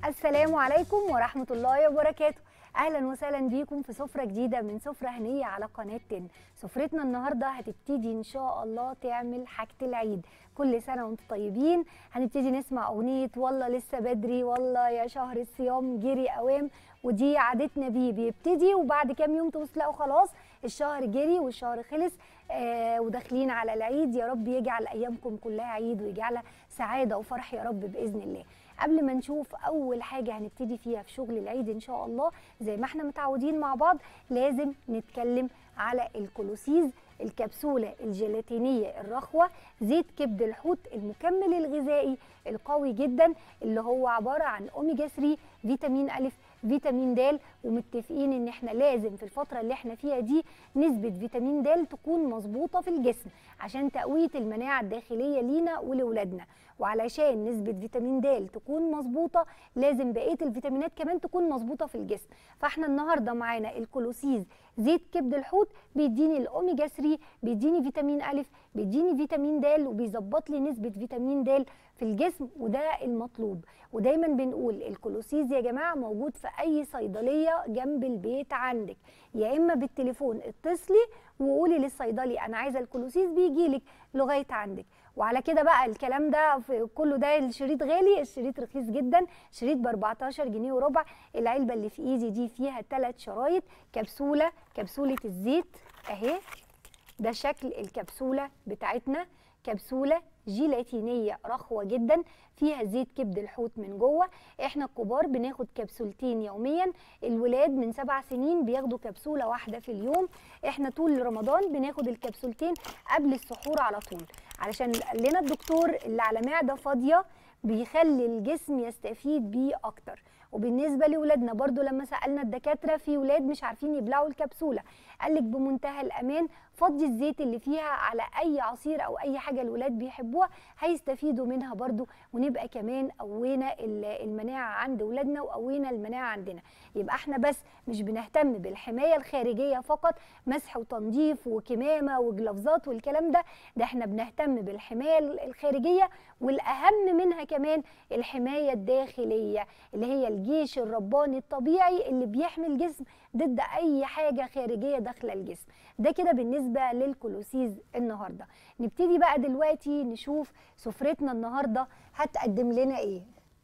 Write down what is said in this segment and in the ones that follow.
السلام عليكم ورحمة الله وبركاته أهلا وسهلا بيكم في سفرة جديدة من سفرة هنية على قناة تن سفرتنا النهاردة هتبتدي إن شاء الله تعمل حاجة العيد كل سنة وانتم طيبين هنبتدي نسمع أغنية والله لسه بدري والله يا شهر الصيام جري أوام ودي عادتنا بيه بيبتدي وبعد كام يوم تبص تلاقوا خلاص الشهر جري والشهر خلص آه وداخلين على العيد يا رب يجعل أيامكم كلها عيد ويجعلها سعادة وفرح يا رب بإذن الله قبل ما نشوف اول حاجه هنبتدي فيها في شغل العيد ان شاء الله زي ما احنا متعودين مع بعض لازم نتكلم على الكولوسيز الكبسوله الجيلاتينيه الرخوه زيت كبد الحوت المكمل الغذائي القوي جدا اللي هو عباره عن اوميجا 3 فيتامين ا فيتامين د ومتفقين ان احنا لازم في الفتره اللي احنا فيها دي نسبه فيتامين د تكون مظبوطه في الجسم عشان تقويه المناعه الداخليه لينا ولولادنا وعلشان نسبه فيتامين د تكون مظبوطه لازم بقيه الفيتامينات كمان تكون مظبوطه في الجسم فاحنا النهارده معانا الكولوسيز زيت كبد الحوت بيديني الاوميجا 3 بيديني فيتامين ا بيديني فيتامين د وبيظبط لي نسبه فيتامين د في الجسم وده المطلوب ودايما بنقول الكولوسيز يا جماعه موجود في اي صيدليه جنب البيت عندك يا اما بالتليفون اتصلي وقولي للصيدلي انا عايزه الكولوسيز بيجي لك لغايه عندك وعلى كده بقى الكلام ده في كله ده الشريط غالي الشريط رخيص جدا شريط ب 14 جنيه وربع العلبه اللي في ايدي دي فيها ثلاث شرايط كبسوله كبسوله الزيت اهي ده شكل الكبسوله بتاعتنا كبسوله جيلاتينيه رخوه جدا فيها زيت كبد الحوت من جوه احنا الكبار بناخد كبسولتين يوميا الولاد من سبع سنين بياخدوا كبسوله واحده في اليوم احنا طول رمضان بناخد الكبسولتين قبل السحور على طول علشان قال لنا الدكتور اللي على معده فاضيه بيخلي الجسم يستفيد بيه اكتر وبالنسبه لاولادنا برضو لما سالنا الدكاتره في ولاد مش عارفين يبلعوا الكبسوله قال لك بمنتهى الامان فضي الزيت اللي فيها على اي عصير او اي حاجه الولاد بيحبوها هيستفيدوا منها برضو ونبقى كمان قوينا المناعه عند ولادنا وقوينا المناعه عندنا يبقى احنا بس مش بنهتم بالحمايه الخارجيه فقط مسح وتنظيف وكمامه وجلافزات والكلام ده ده احنا بنهتم بالحمايه الخارجيه والاهم منها كمان الحمايه الداخليه اللي هي الجيش الرباني الطبيعي اللي بيحمي الجسم ضد اي حاجه خارجيه داخله الجسم ده كده بالنسبه للكولوسيز النهارده نبتدي بقى دلوقتي نشوف سفرتنا النهارده هتقدم لنا ايه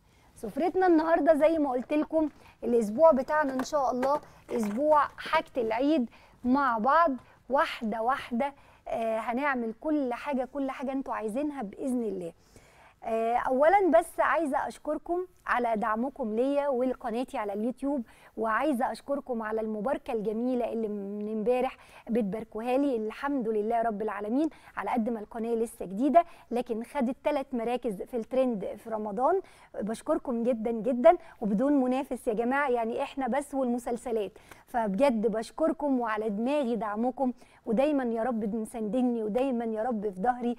سفرتنا النهارده زي ما قلت لكم الاسبوع بتاعنا ان شاء الله اسبوع حاجه العيد مع بعض واحده واحده آه هنعمل كل حاجه كل حاجه انتوا عايزينها باذن الله آه اولا بس عايزه اشكركم على دعمكم ليا ولقناتي على اليوتيوب وعايزه اشكركم على المباركه الجميله اللي من امبارح بتباركوها لي الحمد لله رب العالمين على قد ما القناه لسه جديده لكن خدت ثلاث مراكز في الترند في رمضان بشكركم جدا جدا وبدون منافس يا جماعه يعني احنا بس والمسلسلات فبجد بشكركم وعلى دماغي دعمكم ودايما يا رب مساندني ودايما يا رب في ظهري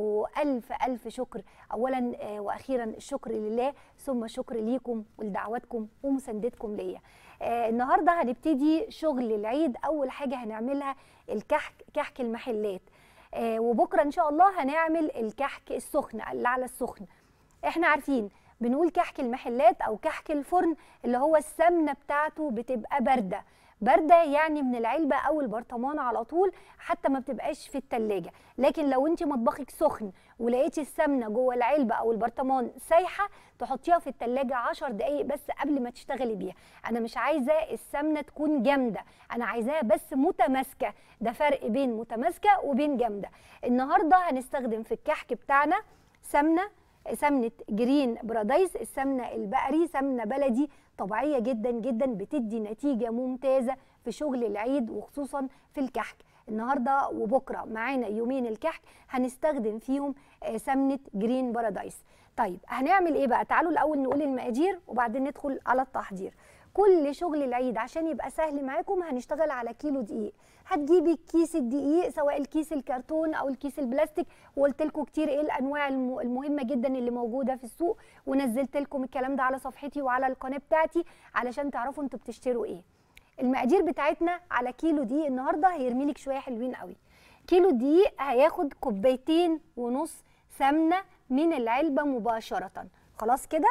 والف الف شكر اولا واخيرا الشكر لله ثم شكر ليكم ولدعواتكم ومساندتكم ليا آه النهارده هنبتدي شغل العيد اول حاجه هنعملها الكحك كحك المحلات آه وبكره ان شاء الله هنعمل الكحك السخن اللي على السخن احنا عارفين بنقول كحك المحلات او كحك الفرن اللي هو السمنه بتاعته بتبقى بارده بارده يعني من العلبه او البرطمان على طول حتى ما بتبقاش في التلاجة لكن لو انت مطبخك سخن ولقيتي السمنه جوه العلبه او البرطمان سايحه تحطيها في التلاجة 10 دقايق بس قبل ما تشتغلي بيها انا مش عايزه السمنه تكون جامده انا عايزاها بس متماسكه ده فرق بين متماسكه وبين جامده النهارده هنستخدم في الكحك بتاعنا سمنه سمنه جرين برادايس السمنه البقري سمنه بلدي طبيعيه جدا جدا بتدي نتيجه ممتازه في شغل العيد وخصوصا في الكحك النهارده وبكره معانا يومين الكحك هنستخدم فيهم سمنه جرين بارادايس طيب هنعمل ايه بقى تعالوا الاول نقول المقادير وبعدين ندخل على التحضير كل شغل العيد عشان يبقى سهل معاكم هنشتغل على كيلو دقيق هتجيبي كيس الدقيق سواء الكيس الكرتون او الكيس البلاستيك وقلت لكم كتير ايه الانواع المهمه جدا اللي موجوده في السوق ونزلت لكم الكلام ده على صفحتي وعلى القناه بتاعتي علشان تعرفوا انتوا بتشتروا ايه المقادير بتاعتنا على كيلو دقيق النهارده هيرمي لك شويه حلوين قوي كيلو الدقيق هياخد كوبايتين ونص سمنه من العلبه مباشره خلاص كده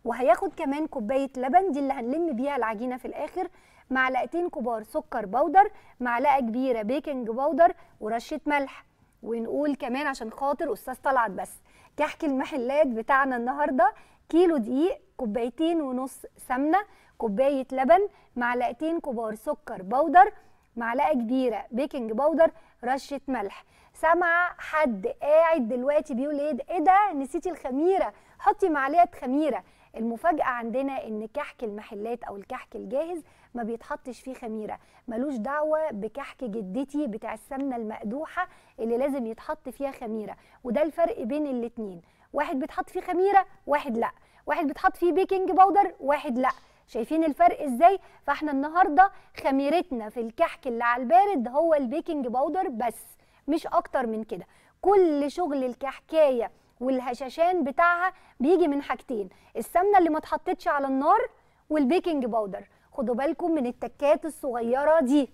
وهياخد كمان كوبايه لبن دي اللي هنلم بيها العجينه في الاخر معلقتين كبار سكر بودر معلقه كبيره بيكنج بودر ورشه ملح ونقول كمان عشان خاطر استاذ طلعت بس كحك المحلات بتاعنا النهارده كيلو دقيق كوبايتين ونص سمنه كوبايه لبن معلقتين كبار سكر بودر معلقه كبيره بيكنج بودر رشه ملح سامعه حد قاعد دلوقتي بيقول ايه ده ايه ده نسيتي الخميره حطي معلقه خميره المفاجاه عندنا ان كحك المحلات او الكحك الجاهز ما بيتحطش فيه خميره ملوش دعوه بكحك جدتي بتاع السمنه المقدوحه اللي لازم يتحط فيها خميره وده الفرق بين الاتنين واحد بيتحط فيه خميره واحد لا واحد بيتحط فيه بيكنج باودر واحد لا شايفين الفرق ازاي فاحنا النهارده خميرتنا في الكحك اللي على البارد هو البيكنج باودر بس مش اكتر من كده كل شغل الكحكايه والهشاشان بتاعها بيجي من حاجتين السمنه اللي ما اتحطتش على النار والبيكنج باودر خدوا بالكم من التكات الصغيره دي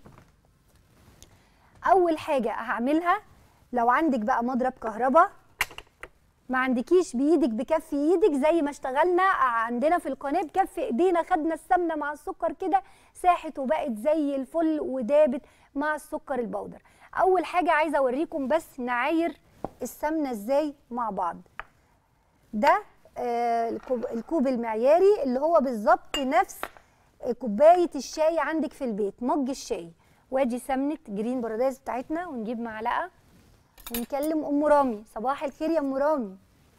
اول حاجه هعملها لو عندك بقى مضرب كهرباء ما عندكيش بايدك بكف ايدك زي ما اشتغلنا عندنا في القناه بكف ايدينا خدنا السمنه مع السكر كده ساحت وبقت زي الفل ودابت مع السكر البودر اول حاجه عايزه اوريكم بس نعاير السمنه ازاي مع بعض ده آه الكوب, الكوب المعياري اللي هو بالظبط نفس كوبايه الشاي عندك في البيت مج الشاي وادي سمنه جرين بارادايس بتاعتنا ونجيب معلقه ونكلم ام رامي صباح الخير يا ام رامي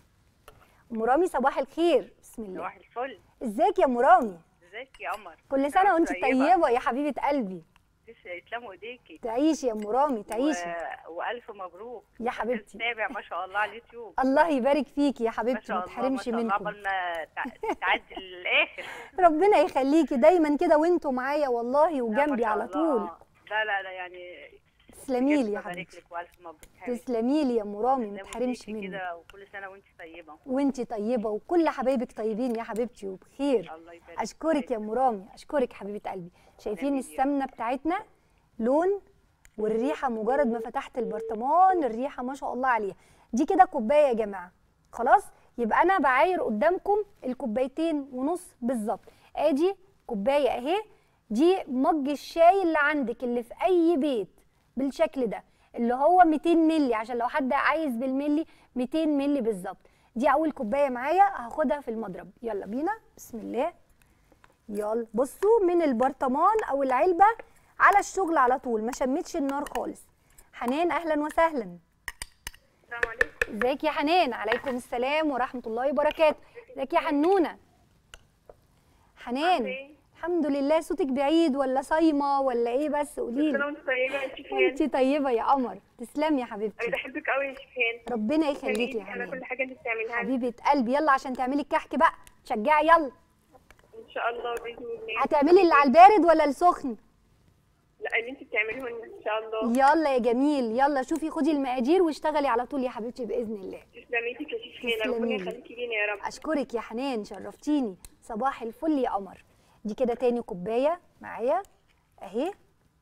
ام رامي صباح الخير بسم الله صباح الفل ازيك يا ام رامي ازيك يا قمر كل سنه وانت طيبه يا حبيبه قلبي يسلموا ايديكي تعيشي يا ام رامي تعيشي و... والف مبروك يا حبيبتي تابع ما شاء الله على اليوتيوب الله يبارك فيكي يا ما حبيبتي شاء ما الله تحرمش ما شاء الله منكم قبل ما تع- تعدي للاخر ربنا يخليكي دايما كده وانتوا معايا والله لا، ما وجنبي شاء على الله. طول لا لا لا يعني تسلمي لي بجد يا ببارك حبيبتي لك والف مبروك حبيبتي. تسلمي لي يا ام رامي ما تسلموا تحرمش ايديكي مني كده وكل سنه وانت طيبه وانتي طيبه وكل حبايبك طيبين يا حبيبتي وبخير الله يبارك اشكرك يا ام رامي اشكرك حبيبه قلبي شايفين حبيبي. السمنه بتاعتنا لون والريحه مجرد ما فتحت البرطمان الريحه ما شاء الله عليها دي كده كوبايه يا جماعه خلاص يبقى انا بعاير قدامكم الكوبايتين ونص بالظبط ادي كوبايه اهي دي مج الشاي اللي عندك اللي في اي بيت بالشكل ده اللي هو 200 مللي عشان لو حد عايز بالملي 200 مللي بالظبط دي اول كوبايه معايا هاخدها في المضرب يلا بينا بسم الله يلا بصوا من البرطمان او العلبه على الشغل على طول ما شمتش النار خالص حنان اهلا وسهلا السلام عليكم ازيك يا حنان عليكم السلام ورحمه الله وبركاته ازيك يا حنونه حنان عاملة إيه؟ الحمد لله صوتك بعيد ولا صايمه ولا ايه بس قولي كل لي وانت طيبه يا شيخان انت طيبه يا قمر تسلمي يا انا حبيبتي بحبك قوي يا شيخان ربنا يخليكي يا على كل حنان حاجه انت بتعملها لي. حبيبه قلبي يلا عشان تعملي الكحك بقى تشجعي يلا ان شاء الله باذن الله هتعملي اللي على البارد ولا السخن لا اللي انت بتعمليه لنا ان شاء الله يلا يا جميل يلا شوفي خدي المقادير واشتغلي على طول يا حبيبتي باذن الله تسلمي ايدك يا شيخان تسلمي ربنا لي. يخليكي لينا يا رب اشكرك يا حنان شرفتيني صباح الفل يا قمر دي كده تاني كوبايه معايا اهي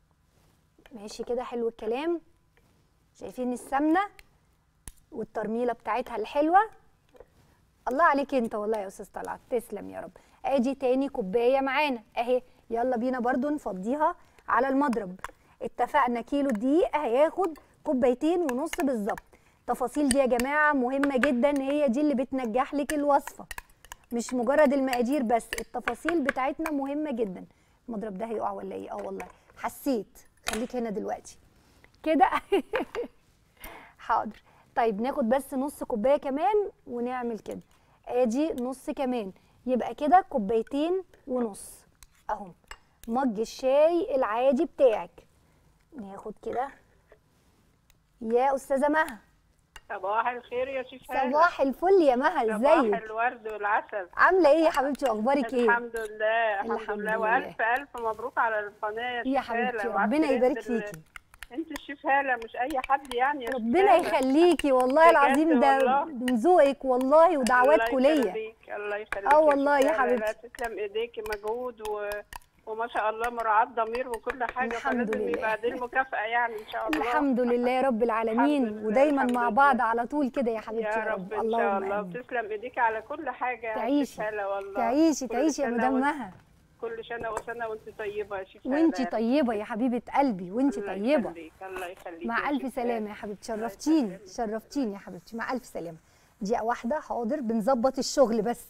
ماشي كده حلو الكلام شايفين السمنه والترميله بتاعتها الحلوه الله عليك انت والله يا استاذ طلعت تسلم يا رب ادي تاني كوبايه معانا اهي يلا بينا برضو نفضيها على المضرب اتفقنا كيلو دقيق هياخد كوبايتين ونص بالظبط التفاصيل دي يا جماعه مهمه جدا هي دي اللي بتنجح لك الوصفه مش مجرد المقادير بس التفاصيل بتاعتنا مهمه جدا المضرب ده هيقع ولا ايه اه والله حسيت خليك هنا دلوقتي كده حاضر طيب ناخد بس نص كوبايه كمان ونعمل كده ادي نص كمان يبقى كده كوبايتين ونص اهو مج الشاي العادي بتاعك ناخد كده يا استاذه مها صباح الخير يا شيخان صباح الفل يا مها صباح ازيك الورد والعسل عامله ايه يا حبيبتي واخبارك ايه الحمد لله الحمد, الحمد لله لله. والف الف مبروك على القناه يا شيخ حبيبتي هالة. ربنا وعارفة يبارك انت ال- فيكي انت الشيف هاله مش اي حد يعني يا ربنا شيخ هالة. يخليكي والله بجد العظيم ده والله. من ذوقك والله ودعواتكم الله ليا يخليك الله يخليك اه يا والله شيخ يا هالة. لا حبيبتي. تسلم ايديكي مجهود و... وما شاء الله مراعاة ضمير وكل حاجة الحمد فلازم لله. يبقى دي المكافأة يعني إن شاء الله الحمد لله يا رب العالمين الحمد لله، ودايما الحمد مع لله. بعض على طول كده يا حبيبتي يا رب إن شاء اللهم الله آمين. وتسلم إيديك على كل حاجة يا تعيشي شيخ هلا والله تعيشي كل تعيشي يا سنة مدام وانت- مها كل سنة وسنة وأنت طيبة يا شيخ وانتي هلا. طيبه يا حبيبه قلبي وانتي الله طيبه يخليك، الله يخليك مع يا الف شيخ سلامه يا حبيبتي شرفتيني شرفتيني يا حبيبتي مع الف سلامه دقيقه واحده حاضر بنظبط الشغل بس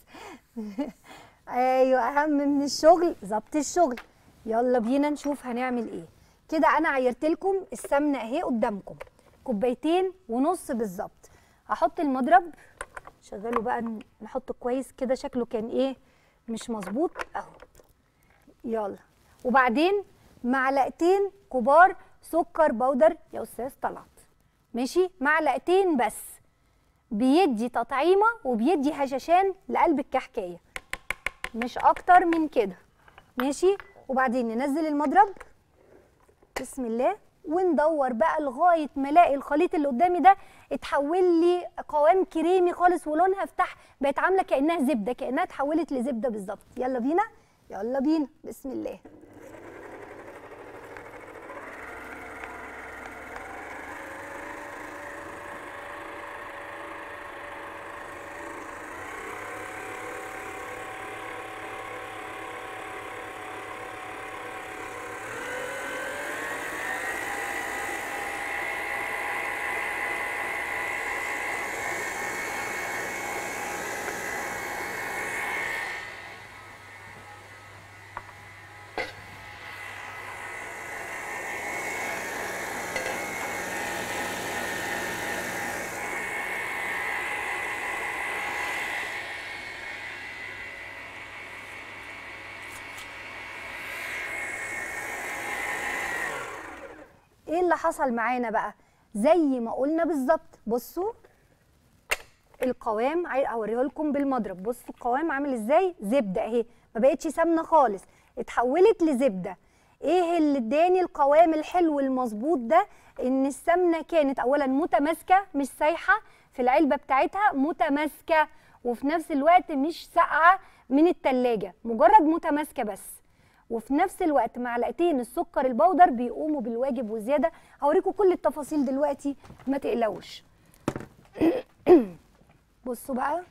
ايوه اهم من الشغل ظبط الشغل يلا بينا نشوف هنعمل ايه كده انا عيرت لكم السمنه اهي قدامكم كوبايتين ونص بالظبط هحط المضرب شغله بقى ن- نحطه كويس كده شكله كان ايه مش مظبوط اهو يلا وبعدين معلقتين كبار سكر بودر يا استاذ طلعت ماشي معلقتين بس بيدي تطعيمه وبيدي هشاشان لقلب الكحكايه مش اكتر من كده ماشي وبعدين ننزل المضرب بسم الله وندور بقى لغايه ما الاقي الخليط اللي قدامي ده اتحول لي قوام كريمي خالص ولونها فتح بقت عامله كانها زبده كانها اتحولت لزبده بالظبط يلا بينا يلا بينا بسم الله ايه اللي حصل معانا بقى زي ما قلنا بالظبط بصوا القوام عايز اوريه لكم بالمضرب بصوا القوام عامل ازاي زبده اهي ما بقتش سمنه خالص اتحولت لزبده ايه اللي اداني القوام الحلو المظبوط ده ان السمنه كانت اولا متماسكه مش سايحه في العلبه بتاعتها متماسكه وفي نفس الوقت مش ساقعه من التلاجة مجرد متماسكه بس وفي نفس الوقت معلقتين السكر البودر بيقوموا بالواجب وزياده هوريكم كل التفاصيل دلوقتي ما تقلقوش بصوا بقى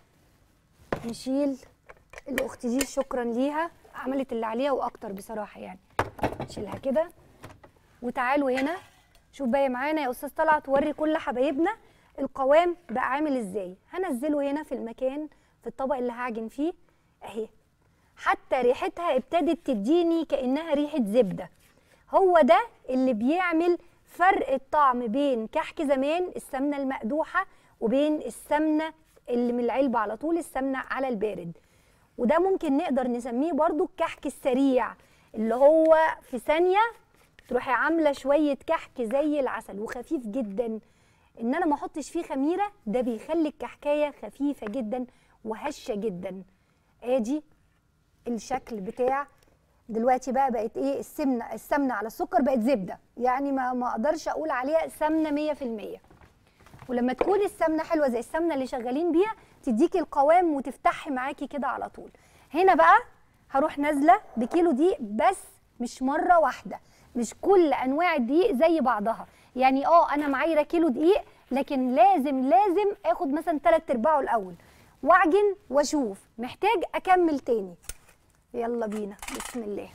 نشيل الاخت دي شكرا ليها عملت اللي عليها واكتر بصراحه يعني نشيلها كده وتعالوا هنا شوف بقى معانا يا استاذ طلعت وري كل حبايبنا القوام بقى عامل ازاي هنزله هنا في المكان في الطبق اللي هعجن فيه اهي حتى ريحتها ابتدت تديني كانها ريحه زبده هو ده اللي بيعمل فرق الطعم بين كحك زمان السمنه المقدوحه وبين السمنه اللي من العلبه على طول السمنه على البارد وده ممكن نقدر نسميه برضو الكحك السريع اللي هو في ثانيه تروحي عامله شويه كحك زي العسل وخفيف جدا ان انا ما احطش فيه خميره ده بيخلي الكحكايه خفيفه جدا وهشه جدا ادي الشكل بتاع دلوقتي بقى بقت ايه السمنه السمنه على السكر بقت زبده يعني ما ما اقدرش اقول عليها سمنه 100% ولما تكون السمنه حلوه زي السمنه اللي شغالين بيها تديكي القوام وتفتحي معاكي كده على طول هنا بقى هروح نازله بكيلو دقيق بس مش مره واحده مش كل انواع الدقيق زي بعضها يعني اه انا معايره كيلو دقيق لكن لازم لازم اخد مثلا تلات ارباعه الاول واعجن واشوف محتاج اكمل تاني يلا بينا بسم الله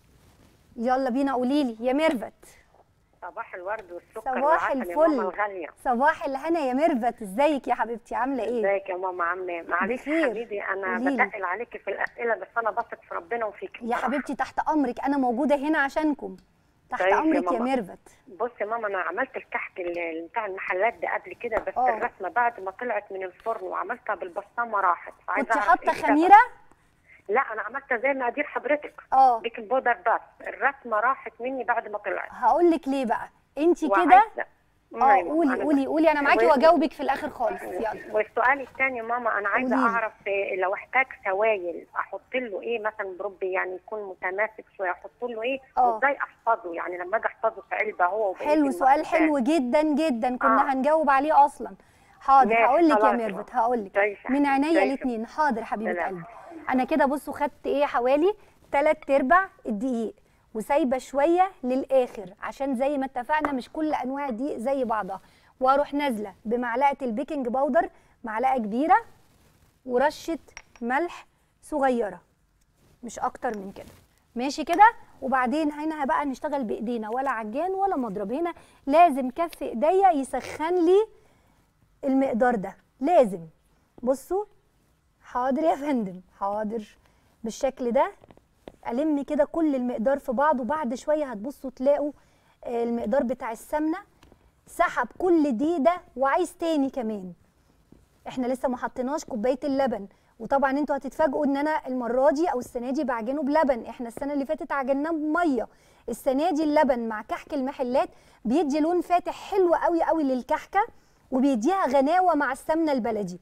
يلا بينا قولي لي يا ميرفت صباح الورد والسكر صباح والعسل يا ماما الفل الغالية صباح الهنا يا ميرفت ازيك يا حبيبتي عامله ايه ازيك يا ماما عاملة ايه؟ معلش بخير. حبيبي انا قوليلي. بتقل عليكي في الأسئلة بس أنا بثق في ربنا وفيك يا حبيبتي تحت امرك انا موجوده هنا عشانكم تحت طيب يا امرك يا ماما. ميرفت بص يا ماما أنا عملت الكحك اللي بتاع المحلات ده قبل كده بس اه. الرسمة بعد ما طلعت من الفرن وعملتها بالبصامة راحت فعايزة كنت أعرف حاطه إيه السبب. خميره لا أنا عملتها زي مقادير حضرتك اه بيكنج بودر بس الرسمة راحت مني بعد ما طلعت هقول لك ليه بقى انت كده وعايزة- اه أيوة، قولي أنا قولي قولي انا معاكي و- واجاوبك في الاخر خالص يلا والسؤال الثاني ماما انا عايزه قوليلي. اعرف إيه لو احتاج سوائل احط له ايه مثلا بربي يعني يكون متماسك شويه احط له ايه اه. وازاي احفظه يعني لما اجي احفظه في علبه هو وبقية حلو سؤال المخبوزات. حلو جدا جدا كنا آه. هنجاوب عليه اصلا حاضر ماشي، هقول لك يا خلاص. ميرفت هقول لك كويس يا من حبيبتي، عينيا كويس. الاثنين حاضر حبيبه سلام. قلبي انا كده بصوا خدت ايه حوالي تلات ارباع الدقيق وسايبه شويه للاخر عشان زي ما اتفقنا مش كل انواع الدقيق زي بعضها واروح نازله بمعلقه البيكنج باودر معلقه كبيره ورشه ملح صغيره مش اكتر من كده ماشي كده وبعدين هنا بقى نشتغل بايدينا ولا عجان ولا مضرب هنا لازم كف ايديا يسخن لي المقدار ده لازم بصوا حاضر يا فندم حاضر بالشكل ده الم كده كل المقدار في بعض وبعد شويه هتبصوا تلاقوا آه، المقدار بتاع السمنه سحب كل دي ده وعايز تاني كمان احنا لسه ما حطيناش كوبايه اللبن وطبعا انتوا هتتفاجئوا ان انا المره دي او السنه دي بعجنه بلبن احنا السنه اللي فاتت عجناه بميه السنه دي اللبن مع كحك المحلات بيدي لون فاتح حلو قوي قوي للكحكه وبيديها غناوه مع السمنه البلدي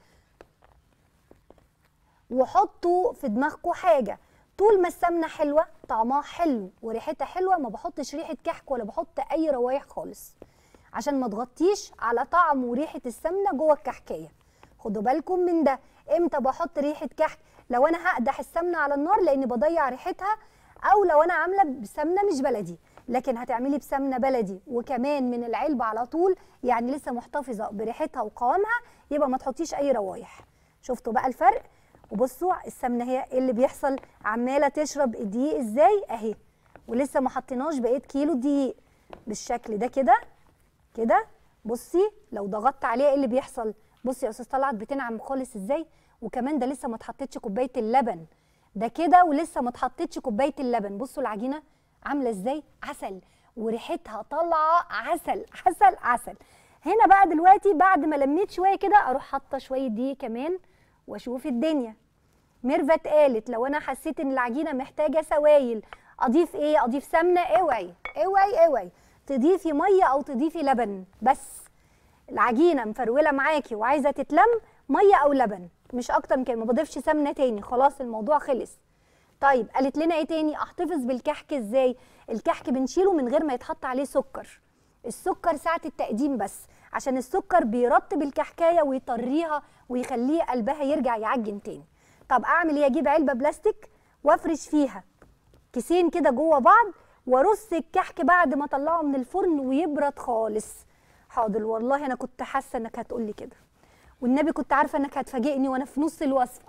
وحطوا في دماغكم حاجه طول ما السمنه حلوه طعمها حلو وريحتها حلوه ما بحطش ريحه كحك ولا بحط اي روايح خالص عشان ما تغطيش على طعم وريحه السمنه جوه الكحكيه خدوا بالكم من ده امتى بحط ريحه كحك لو انا هقدح السمنه على النار لاني بضيع ريحتها او لو انا عامله بسمنه مش بلدي لكن هتعملي بسمنه بلدي وكمان من العلبه على طول يعني لسه محتفظه بريحتها وقوامها يبقى ما تحطيش اي روايح شفتوا بقى الفرق وبصوا السمنه هي إيه اللي بيحصل عماله تشرب الدقيق ازاي اهي ولسه ما حطيناش بقيه كيلو دقيق بالشكل ده كده كده بصي لو ضغطت عليها ايه اللي بيحصل بصي يا استاذ طلعت بتنعم خالص ازاي وكمان ده لسه ما اتحطتش كوبايه اللبن ده كده ولسه ما اتحطتش كوبايه اللبن بصوا العجينه عامله ازاي عسل وريحتها طالعه عسل عسل عسل هنا بقى دلوقتي بعد ما لميت شويه كده اروح حاطه شويه دقيق كمان واشوف الدنيا ميرفت قالت لو انا حسيت ان العجينه محتاجه سوائل اضيف ايه اضيف سمنه اوعي اوعي اوعي تضيفي ميه او تضيفي لبن بس العجينه مفروله معاكي وعايزه تتلم ميه او لبن مش اكتر من كده ما بضيفش سمنه تاني خلاص الموضوع خلص طيب قالت لنا ايه تاني احتفظ بالكحك ازاي الكحك بنشيله من غير ما يتحط عليه سكر السكر ساعة التقديم بس عشان السكر بيرطب الكحكاية ويطريها ويخليه قلبها يرجع يعجن تاني طب اعمل ايه اجيب علبة بلاستيك وافرش فيها كيسين كده جوه بعض وارص الكحك بعد ما اطلعه من الفرن ويبرد خالص حاضر والله انا كنت حاسه انك هتقولي كده والنبي كنت عارفه انك هتفاجئني وانا في نص الوصفه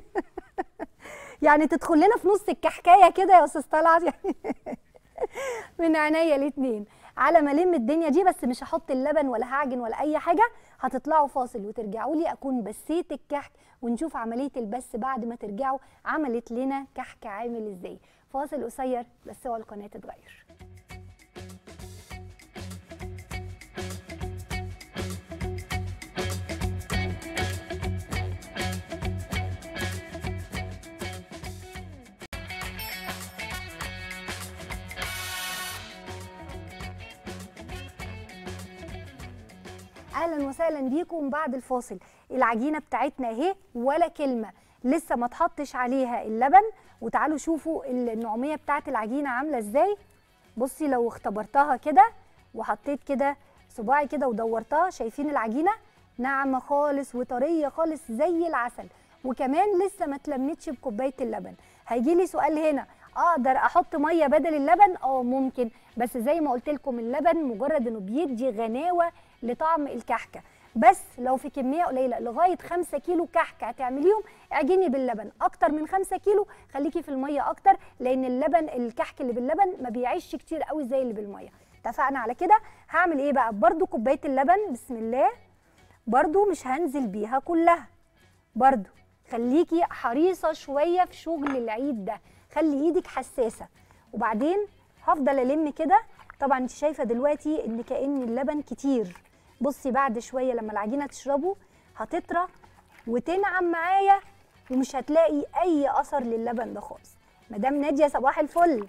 يعني تدخل لنا في نص الكحكايه كده يا استاذ طلعت يعني من عينيا الاتنين على ما الم الدنيا دي بس مش هحط اللبن ولا هعجن ولا اي حاجه هتطلعوا فاصل وترجعوا لي اكون بسيت الكحك ونشوف عمليه البس بعد ما ترجعوا عملت لنا كحك عامل ازاي فاصل قصير بس هو القناه تتغير اهلا وسهلا بيكم بعد الفاصل العجينه بتاعتنا اهي ولا كلمه لسه ما تحطش عليها اللبن وتعالوا شوفوا النعوميه بتاعت العجينه عامله ازاي بصي لو اختبرتها كده وحطيت كده صباعي كده ودورتها شايفين العجينه ناعمه خالص وطريه خالص زي العسل وكمان لسه ما اتلمتش بكوبايه اللبن هيجي لي سؤال هنا اقدر احط ميه بدل اللبن اه ممكن بس زي ما قلت لكم اللبن مجرد انه بيدي غناوه لطعم الكحكه بس لو في كميه قليله لغايه 5 كيلو كحكه هتعمليهم اعجني باللبن اكتر من 5 كيلو خليكي في الميه اكتر لان اللبن الكحك اللي باللبن ما بيعيش كتير قوي زي اللي بالميه اتفقنا على كده هعمل ايه بقى برضو كوبايه اللبن بسم الله برضو مش هنزل بيها كلها برضو خليكي حريصه شويه في شغل العيد ده خلي ايدك حساسه وبعدين هفضل الم كده طبعا انت شايفه دلوقتي ان كان اللبن كتير بصي بعد شويه لما العجينه تشربه هتطرى وتنعم معايا ومش هتلاقي اي اثر للبن ده خالص مدام ناديه صباح الفل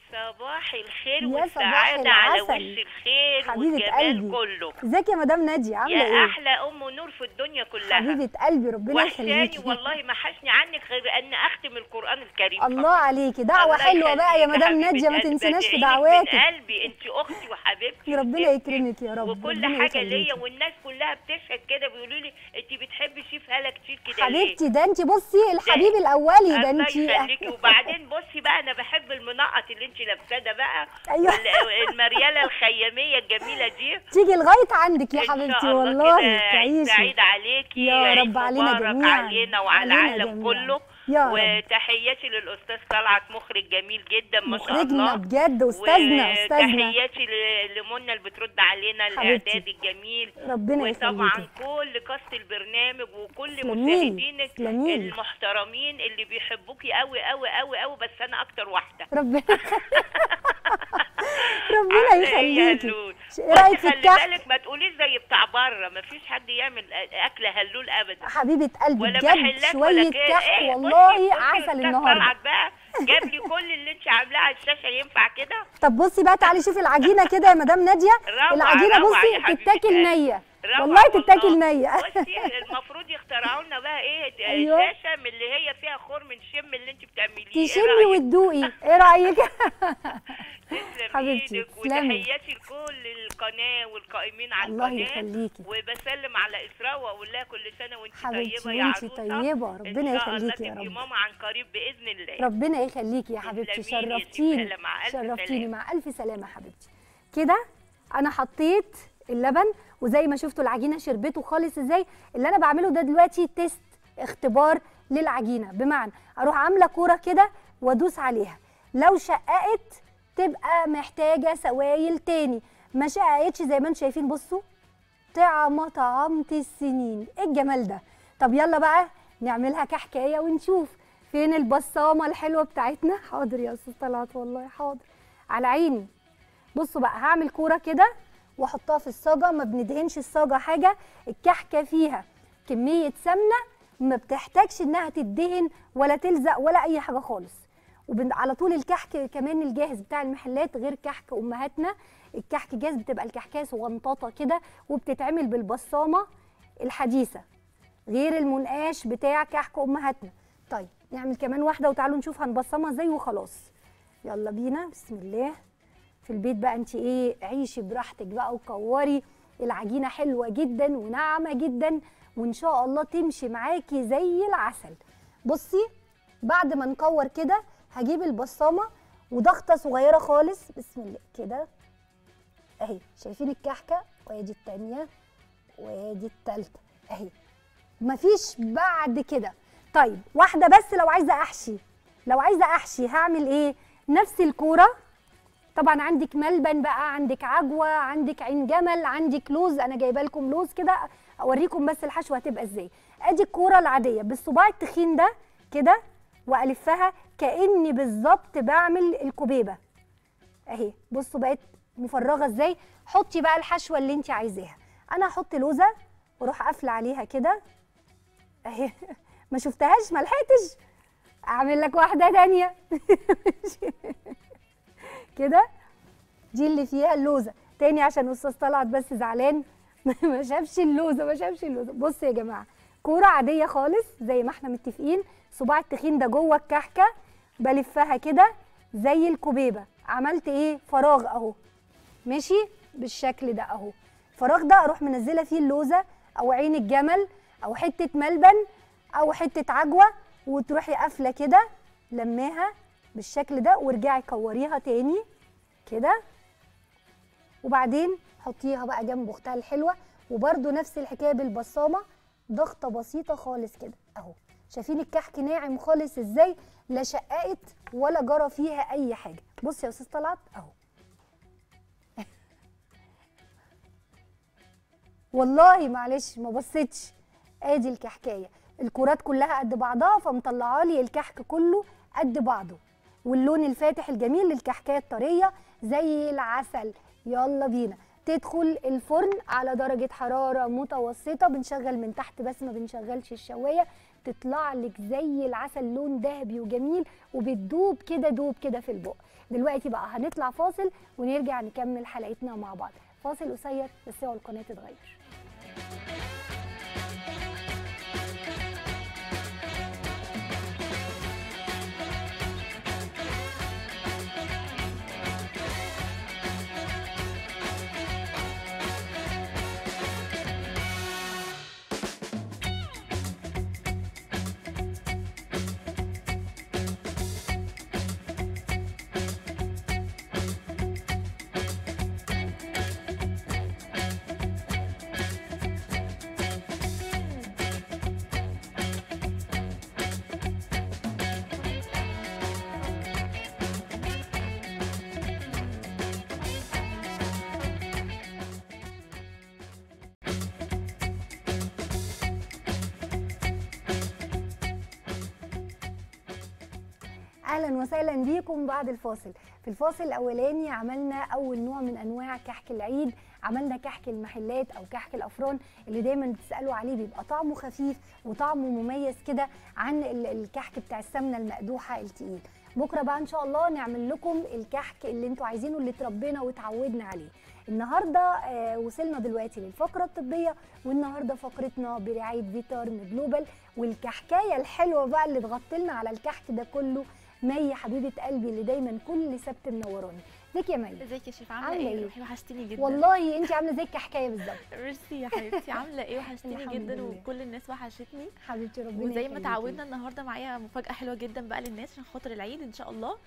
صباح الخير يا صباح والسعادة على العسل. وش الخير حبيبة والجمال قلبي. كله ازيك يا مدام ناديه عامله يا ايه أحلى أم نور في الدنيا كلها حبيبه قلبي ربنا وحشاني يخليكي والله ما حشني عنك غير أن أختم القرآن الكريم الله فقط. عليكي دعوه الله حلوه بقى يا يخليك مدام حبيبة ناديه ما قلبي. تنسيناش في بدعيلك دعواتك من قلبي أنت أختي وحبيبتي ربنا يكرمك يا رب وكل ربنا حاجة ليا يخليكي. والناس كلها بتشهد كده بيقولوا لي أنت بتحبي شيف هالة كتير كده ليه؟ حبيبتي ده انت بصي الحبيب الاولي ده الله انت يخليكي وبعدين بصي بقى انا بحب المنقط اللي انت لابساه ده بقى أيوة. وال- المرياله الخياميه الجميله دي تيجي لغايه عندك يا إن شاء حبيبتي الله والله كده عيد تعيشي سعيد عليكي يا عيد رب علينا مبارك جميعاً. علينا وعلى علينا العالم جميعاً. كله يا رب. وتحياتي للاستاذ طلعت مخرج جميل جدا ما شاء مخرجنا الله بجد استاذنا استاذنا وتحياتي ل- لمنى اللي بترد علينا حبيبتي. الاعداد الجميل ربنا وطبعا يخليكي كل كاست البرنامج وكل تسلميلي، مشاهدينك تسلميلي. المحترمين اللي بيحبوكي قوي قوي قوي قوي بس انا اكتر واحده ربنا ربنا عاملة إيه يا يخليكي هلول؟ ايه رايك في خلي الكحك بالك ما تقوليش زي بتاع بره ما فيش حد يعمل اكل هلول ابدا حبيبه قلبي ولا بجد محلات ولا شويه كده. كحك إيه، والله بصي- بصي عسل الأستاذ النهارده طلعت بقى جاب لي كل اللي انت عاملاه على الشاشه ينفع كده طب بصي بقى تعالي شوفي العجينه كده يا مدام ناديه روعة، العجينه روعة يا بصي حبيبتي تتاكل قلبي. نيه روعة والله تتاكل والله. نيه بصي المفروض يخترعوا لنا بقى ايه أيوة. شاشه من اللي هي فيها خرم نشم اللي انت بتعمليه إيه تشمي رأيك؟ وتدوقي ايه رايك تسلم حبيبتي، ايدك تسلمي. وتحياتي لكل القناه والقائمين على الله القناه يخليكي. وبسلم على اسراء واقول لها كل سنه وانت حبيبتي طيبه يا وانتي عروسه طيبة، إن ربنا شاء الله يخليكي يا تبقي رب. ماما عن قريب باذن الله ربنا يخليكي يا حبيبتي تسلميلي يا شرفتيني سلام، مع ألف شرفتيني سلامة. مع الف سلامه يا حبيبتي كده انا حطيت اللبن وزي ما شفتوا العجينه شربته خالص ازاي اللي انا بعمله ده دلوقتي تيست اختبار للعجينه بمعنى اروح عامله كوره كده وادوس عليها لو شققت تبقى محتاجه سوائل تاني ما شققتش زي ما انتم شايفين بصوا طعمه طعمة السنين ايه الجمال ده طب يلا بقى نعملها كحكايه ونشوف فين البصامه الحلوه بتاعتنا حاضر يا استاذ طلعت والله حاضر على عيني بصوا بقى هعمل كوره كده واحطها في الصاجه ما بندهنش الصاجه حاجه الكحكه فيها كميه سمنه ما بتحتاجش انها تدهن ولا تلزق ولا اي حاجه خالص وعلى طول الكحك كمان الجاهز بتاع المحلات غير كحك امهاتنا الكحك جاهز بتبقى الكحكايه صغنطاطه كده وبتتعمل بالبصامه الحديثه غير المنقاش بتاع كحك امهاتنا طيب نعمل كمان واحده وتعالوا نشوف هنبصمها ازاي وخلاص يلا بينا بسم الله في البيت بقى انت ايه عيشي براحتك بقى وكوري العجينه حلوه جدا وناعمه جدا وان شاء الله تمشي معاكي زي العسل بصي بعد ما نكور كده هجيب البصامه وضغطه صغيره خالص بسم الله كده اهي شايفين الكحكه وادي التانيه وادي التالته اهي مفيش بعد كده طيب واحده بس لو عايزه احشي لو عايزه احشي هعمل ايه نفس الكوره طبعا عندك ملبن بقى عندك عجوه عندك عين جمل عندك لوز انا جايبه لكم لوز كده اوريكم بس الحشوه هتبقى ازاي ادي الكوره العاديه بالصباع التخين ده كده والفها كاني بالظبط بعمل الكوبيبه اهي بصوا بقت مفرغه ازاي حطي بقى الحشوه اللي انت عايزاها انا هحط لوزه واروح قافله عليها كده اهي ما شفتهاش ما لحقتش اعمل لك واحده تانية كده دي اللي فيها اللوزه تاني عشان استاذ طلعت بس زعلان ما شافش اللوزه ما شافش اللوزه بصوا يا جماعه كوره عاديه خالص زي ما احنا متفقين صباع التخين ده جوه الكحكه بلفها كده زي الكوبيبه عملت ايه فراغ اهو ماشي بالشكل ده اهو الفراغ ده اروح منزله فيه اللوزه او عين الجمل او حته ملبن او حته عجوه وتروحي قافله كده لماها بالشكل ده وارجعي كوريها تاني كده وبعدين حطيها بقى جنب اختها الحلوه وبرده نفس الحكايه بالبصامه ضغطه بسيطه خالص كده اهو شايفين الكحك ناعم خالص ازاي لا شققت ولا جرى فيها اي حاجه بص يا استاذ طلعت اهو والله معلش ما بصيتش ادي الكحكايه الكرات كلها قد بعضها فمطلعه لي الكحك كله قد بعضه واللون الفاتح الجميل للكحكايه الطريه زي العسل يلا بينا تدخل الفرن على درجه حراره متوسطه بنشغل من تحت بس ما بنشغلش الشوايه تطلع لك زي العسل لون ذهبي وجميل وبتدوب كده دوب كده في البق دلوقتي بقى هنطلع فاصل ونرجع نكمل حلقتنا مع بعض فاصل قصير بس اوعوا القناه تتغير اهلا وسهلا بيكم بعد الفاصل في الفاصل الاولاني عملنا اول نوع من انواع كحك العيد عملنا كحك المحلات او كحك الافران اللي دايما بتسالوا عليه بيبقى طعمه خفيف وطعمه مميز كده عن ال- الكحك بتاع السمنه المقدوحه التقيل بكره بقى ان شاء الله نعمل لكم الكحك اللي انتوا عايزينه اللي اتربينا واتعودنا عليه النهارده آه وصلنا دلوقتي للفقره الطبيه والنهارده فقرتنا برعايه فيتارم جلوبال والكحكايه الحلوه بقى اللي تغطلنا على الكحك ده كله مي حبيبه قلبي اللي دايما كل سبت منوراني ازيك يا مي ازيك يا شيف عامله عاملة ايه إيه؟ روحي وحشتيني جدا والله انت عامله زي الكحكايه بالظبط ميرسي يا حبيبتي عامله ايه وحشتيني الحمد جدا لله. وكل الناس وحشتني حبيبتي ربنا وزي ما يخليكي. تعودنا النهارده معايا مفاجاه حلوه جدا بقى للناس عشان خاطر العيد ان شاء الله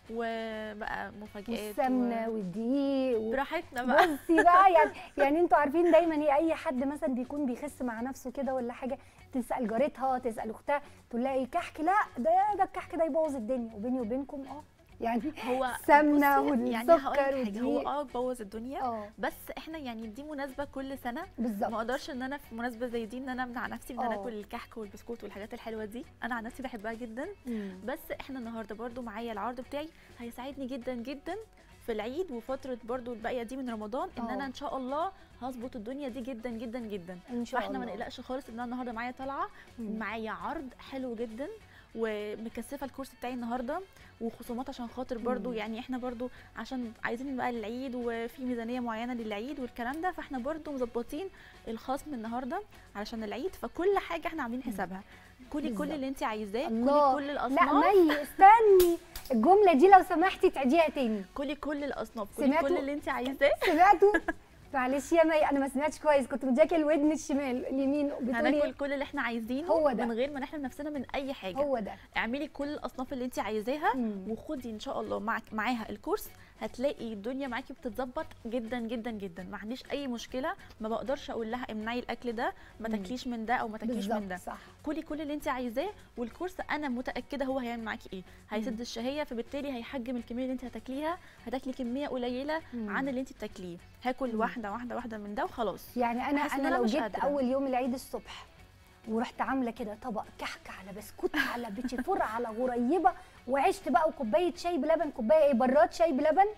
وبقى مفاجآت والسمنه والدقيق و... براحتنا بقى بصي بقى يعني يعني انتوا عارفين دايما ايه اي حد مثلا بيكون بيخس مع نفسه كده ولا حاجه تسال جارتها تسال اختها تقول لها ايه كحك لا ده ده الكحك ده يبوظ الدنيا وبيني وبينكم اه يعني هو سمنه بصي، يعني والسكر هقول لك حاجه هو والدقيق اه بوظ الدنيا اه بس احنا يعني دي مناسبه كل سنه ما بالظبط اقدرش ان انا في مناسبه زي دي ان انا امنع نفسي من ان انا اه. اكل الكحك والبسكوت والحاجات الحلوه دي انا عن نفسي بحبها جدا مم. بس احنا النهارده برضو معايا العرض بتاعي هيساعدني جدا جدا في العيد وفتره برضو الباقيه دي من رمضان ان اه. انا ان شاء الله هظبط الدنيا دي جدا جدا جدا ان شاء فاحنا ما الله نقلقش خالص ان انا النهارده معايا طالعه مم. معايا عرض حلو جدا ومكثفه الكورس بتاعي النهارده وخصومات عشان خاطر برضو مم. يعني احنا برضو عشان عايزين بقى العيد وفي ميزانيه معينه للعيد والكلام ده فاحنا برضو مظبطين الخصم النهارده علشان العيد فكل حاجه احنا عاملين حسابها كلي بالظبط. كل اللي انت عايزاه الله. كلي كل لا الاصناف مي استني الجمله دي لو سمحتي تعيديها تاني كلي كل الاصناف كلي سمعتوا؟ كل اللي انت عايزاه سمعتوا معلش يا مي انا ما سمعتش كويس كنت مدياكي الودن الشمال اليمين هناكل بتقولي كل اللي احنا عايزينه هو ده. من غير ما نحرم نفسنا من اي حاجه هو ده اعملي كل الاصناف اللي انت عايزاها مم. وخدي ان شاء الله معك معاها الكورس هتلاقي الدنيا معاكي بتتظبط جدا جدا جدا ما عنديش اي مشكله ما بقدرش اقول لها امنعي الاكل ده ما مم. تاكليش من ده او ما تاكليش من بالظبط ده صح كلي كل اللي انت عايزاه والكورس انا متاكده هو هيعمل معاكي ايه هيسد الشهيه فبالتالي هيحجم الكميه اللي انت هتاكليها هتاكلي كميه قليله مم. عن اللي انت بتاكليه هاكل مم. واحده واحده واحده من ده وخلاص يعني انا حاسة إن انا أنا لو مش جيت قادرة. اول يوم العيد الصبح ورحت عامله كده طبق كحك على بسكوت على بيتي فور على غريبه وعشت بقى وكوبايه شاي بلبن كوبايه ايه براد شاي بلبن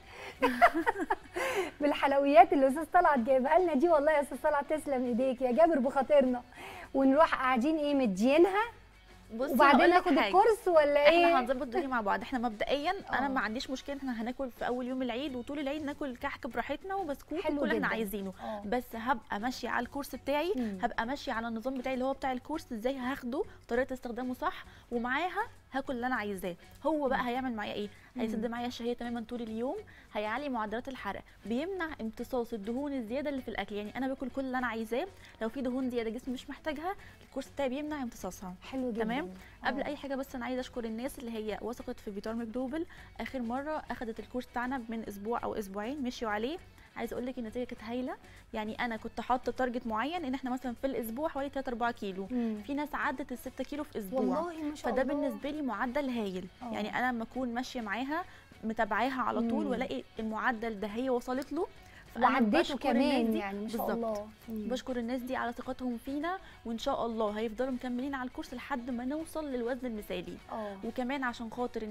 بالحلويات اللي استاذ طلعت جايبها لنا دي والله يا استاذ طلعت تسلم ايديك يا جابر بخاطرنا ونروح قاعدين ايه مدينها بصي وبعدين هقولك ناخد حاجة. الكورس ولا ايه احنا هنظبط الدنيا مع بعض احنا مبدئيا انا اه. ما عنديش مشكله احنا هناكل في اول يوم العيد وطول العيد ناكل كحك براحتنا وبسكوت حلو وكل اللي احنا جدا. عايزينه اه. بس هبقى ماشيه على الكورس بتاعي مم. هبقى ماشيه على النظام بتاعي اللي هو بتاع الكورس ازاي هاخده طريقه استخدامه صح ومعاها هاكل اللي انا عايزاه هو بقى هيعمل معايا ايه هيسد معايا الشهيه تماما طول اليوم هيعلي معدلات الحرق بيمنع امتصاص الدهون الزياده اللي في الاكل يعني انا باكل كل اللي انا عايزاه لو في دهون زياده جسمي مش محتاجها الكورس بتاعي بيمنع امتصاصها حلو جدا تمام قبل اه. اي حاجه بس انا عايزه اشكر الناس اللي هي وثقت في فيتارم جلوبال اخر مره اخذت الكورس بتاعنا من اسبوع او اسبوعين مشيوا عليه عايزه اقول لك النتيجه كانت هايله يعني انا كنت حاطه تارجت معين ان احنا مثلا في الاسبوع حوالي 3 4 كيلو مم. في ناس عدت ال 6 كيلو في اسبوع والله ما شاء فده الله بالنسبه لي معدل هايل اه. يعني انا لما اكون ماشيه معاها متابعاها على طول مم. والاقي المعدل ده هي وصلت له فأنا وعديته بشكر الناس كمان دي يعني ما شاء بالظبط. الله مم. بشكر الناس دي على ثقتهم فينا وان شاء الله هيفضلوا مكملين على الكورس لحد ما نوصل للوزن المثالي اه وكمان عشان خاطر الناس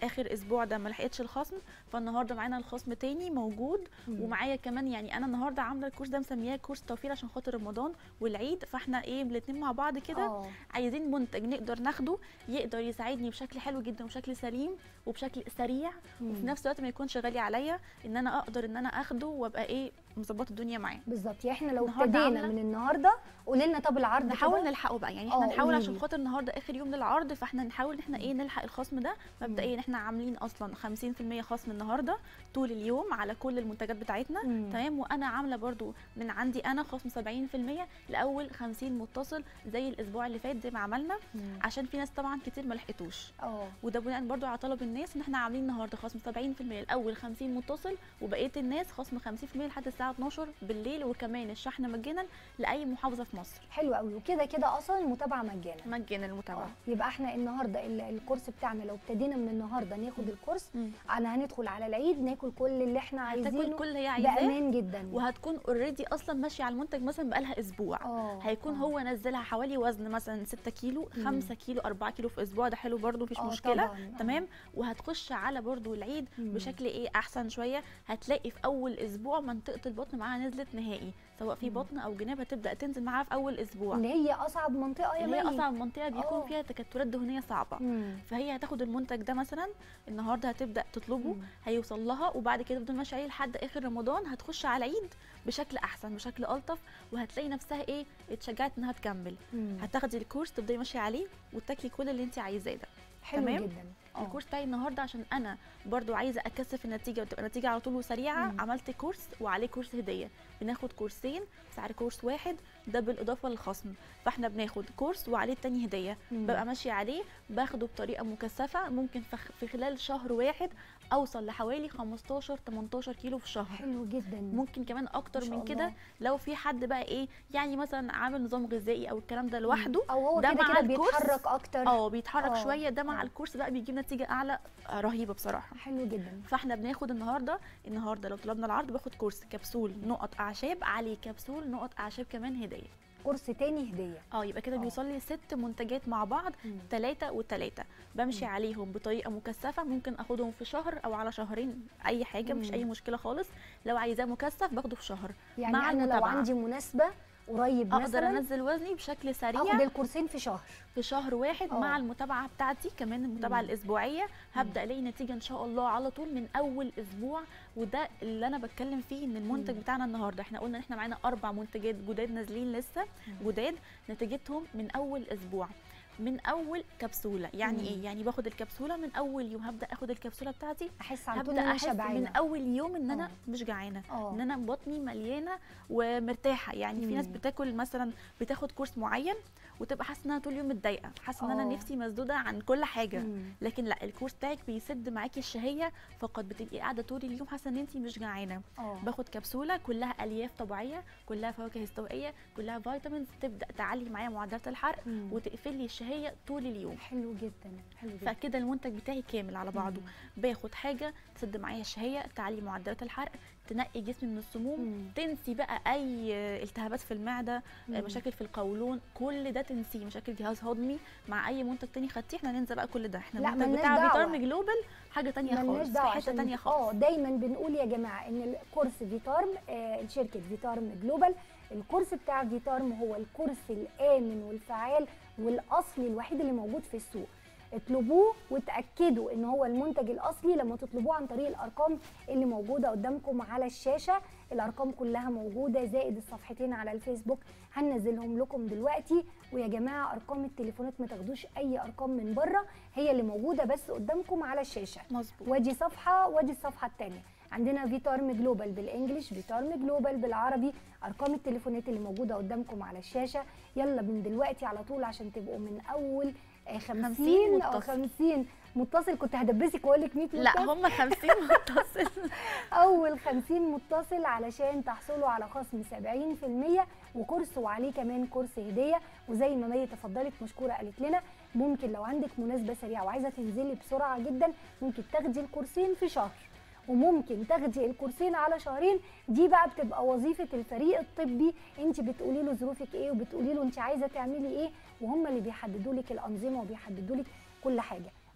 اخر اسبوع ده ما لحقتش الخصم فالنهارده معانا الخصم تاني موجود مم. ومعايا كمان يعني انا النهارده عامله الكورس ده مسمياه كورس توفير عشان خاطر رمضان والعيد فاحنا ايه الاتنين مع بعض كده آه. عايزين منتج نقدر ناخده يقدر يساعدني بشكل حلو جدا وبشكل سليم وبشكل سريع وفي مم. نفس الوقت ما يكونش غالي عليا ان انا اقدر ان انا اخده وابقى ايه مظبطه الدنيا معاه بالظبط يعني احنا لو النهاردة ابتدينا عاملة- من النهارده قولي لنا طب العرض نحاول كده. نلحقه بقى يعني احنا آه، نحاول قوليلي. عشان خاطر النهارده اخر يوم للعرض فاحنا نحاول ان احنا ايه نلحق الخصم ده مبدئيا احنا عاملين اصلا 50% خصم النهارده طول اليوم على كل المنتجات بتاعتنا مم. تمام وانا عامله برضو من عندي انا خصم 70% لاول 50 متصل زي الاسبوع اللي فات زي ما عملنا مم. عشان في ناس طبعا كتير ما لحقتوش اه وده بناء برضو على طلب الناس ان احنا عاملين النهارده خصم 70% الاول 50 متصل وبقيه الناس خصم 50% لحد الساعه 12 بالليل وكمان الشحن مجانا لاي محافظه في مصر حلو قوي وكده كده اصلا المتابعه مجانا مجانا المتابعه اه يبقى احنا النهارده ال- الكورس بتاعنا لو ابتدينا من النهارده ناخد الكورس مم. انا هندخل على العيد ناكل كل اللي احنا عايزينه هتاكل كل اللي هي عايزاه بامان جدا وهتكون اوريدي اصلا ماشيه على المنتج مثلا بقالها اسبوع اه هيكون آه. هو نزلها حوالي وزن مثلا 6 كيلو مم. 5 كيلو 4 كيلو في اسبوع ده حلو برده مفيش آه مشكله طبعاً، آه. تمام وهتخش على برده العيد مم. بشكل ايه احسن شويه هتلاقي في اول اسبوع منطقه البطن معاها نزلت نهائي سواء في مم. بطن او جناب هتبدا تنزل معاها في اول اسبوع اللي هي اصعب منطقه يا اللي هي مي. اصعب منطقه بيكون آه. فيها تكتلات دهنيه صعبه مم. فهي هتاخد المنتج ده مثلا النهارده هتبدا تطلبه مم. هيوصل لها وبعد كده تفضل ماشيه عليه لحد اخر رمضان هتخش على العيد بشكل احسن بشكل الطف وهتلاقي نفسها ايه اتشجعت انها تكمل مم. هتاخدي الكورس تفضلي ماشيه عليه وتاكلي كل اللي انت عايزاه ده حلو تمام؟ جدا آه. الكورس بتاعي النهارده عشان انا برضو عايزه اكثف النتيجه وتبقى النتيجه على طول وسريعه مم. عملت كورس وعليه كورس هديه بناخد كورسين سعر كورس واحد ده بالاضافه للخصم فاحنا بناخد كورس وعليه التاني هديه مم. ببقى ماشيه عليه باخده بطريقه مكثفه ممكن في- في خلال شهر واحد اوصل لحوالي 15 18 كيلو في الشهر حلو جدا ممكن كمان اكتر ما شاء من كده الله. لو في حد بقى ايه يعني مثلا عامل نظام غذائي او الكلام ده لوحده او هو ده كده مع كده الكورس بيتحرك اكتر اه بيتحرك آه، شويه ده مع آه. الكورس بقى بيجيب نتيجه اعلى آه، رهيبه بصراحه حلو جدا فاحنا بناخد النهارده النهارده لو طلبنا العرض باخد كورس كبسول نقط اعشاب عليه كبسول نقط اعشاب كمان هديه كورس تاني هديه اه يبقى كده آه. بيوصل لي ست منتجات مع بعض مم. ثلاثة وثلاثة بمشي مم. عليهم بطريقة مكثفة ممكن اخدهم في شهر او على شهرين اي حاجة مش مم. اي مشكلة خالص لو عايزاه مكثف باخده في شهر يعني مع انا لو المتابعة. عندي مناسبه قريب اقدر مثلا انزل وزني بشكل سريع اخد الكورسين في شهر في شهر واحد آه. مع المتابعه بتاعتي كمان المتابعه مم. الاسبوعيه هبدا الاقي نتيجه ان شاء الله على طول من اول اسبوع وده اللي انا بتكلم فيه ان المنتج مم. بتاعنا النهارده احنا قلنا ان احنا معانا اربع منتجات جداد نازلين لسه جداد نتيجتهم من اول اسبوع من اول كبسوله يعني مم. ايه يعني باخد الكبسوله من اول يوم هبدا اخد الكبسوله بتاعتي احس على طول ان هبدا انا احس من شبعانه اول يوم ان انا آه. مش جعانه اه ان انا بطني مليانه ومرتاحه يعني في ناس مم. بتاكل مثلا بتاخد كورس معين وتبقى حاسه انها طول اليوم متضايقه حاسه ان آه. انا نفسي مسدوده عن كل حاجه مم. لكن لا الكورس بتاعك بيسد معاكي الشهيه فقط بتبقي قاعده طول اليوم حاسه ان انت مش جعانه اه باخد كبسوله كلها الياف طبيعيه كلها فواكه استوائيه كلها فيتامينز تبدا تعلي معايا معدلات الحرق مم. وتقفل لي الشهيه طول اليوم حلو جدا حلو جدا فكده المنتج بتاعي كامل على بعضه باخد حاجه تسد معايا الشهيه تعلي معدلات الحرق تنقي جسمي من السموم مم. تنسي بقى اي التهابات في المعده مم. مشاكل في القولون كل ده تنسيه مشاكل جهاز هضمي مع اي منتج تاني خدتيه احنا ننسى بقى كل ده احنا لا، المنتج ملناش بتاع دعوة. فيتارم جلوبال حاجه تانية ملناش خالص في دعوه حته عشان تانية اه خالص دايما بنقول يا جماعه ان الكورس فيتارم آه شركه فيتارم جلوبال الكورس بتاع فيتارم هو الكورس الامن والفعال والاصلي الوحيد اللي موجود في السوق اطلبوه وتاكدوا ان هو المنتج الاصلي لما تطلبوه عن طريق الارقام اللي موجوده قدامكم على الشاشه الارقام كلها موجوده زائد الصفحتين على الفيسبوك هننزلهم لكم دلوقتي ويا جماعه ارقام التليفونات ما تاخدوش اي ارقام من بره هي اللي موجوده بس قدامكم على الشاشه مظبوط وادي صفحه وادي الصفحه الثانيه عندنا فيتارم جلوبال بالانجلش فيتارم جلوبال بالعربي ارقام التليفونات اللي موجوده قدامكم على الشاشه يلا من دلوقتي على طول عشان تبقوا من اول آه، 50 50 او متصل. 50 متصل كنت هدبسك واقول لك 100 متصل لا هم 50 متصل اول 50 متصل علشان تحصلوا على خصم 70% وكورس وعليه كمان كورس هديه وزي ما مي تفضلت مشكوره قالت لنا ممكن لو عندك مناسبه سريعه وعايزه تنزلي بسرعه جدا ممكن تاخدي الكورسين في شهر وممكن تاخدي الكورسين على شهرين دي بقى بتبقى وظيفه الفريق الطبي انت بتقولي له ظروفك ايه وبتقولي له انت عايزه تعملي ايه وهم اللي بيحددوا لك الانظمه وبيحددوا لك كل حاجه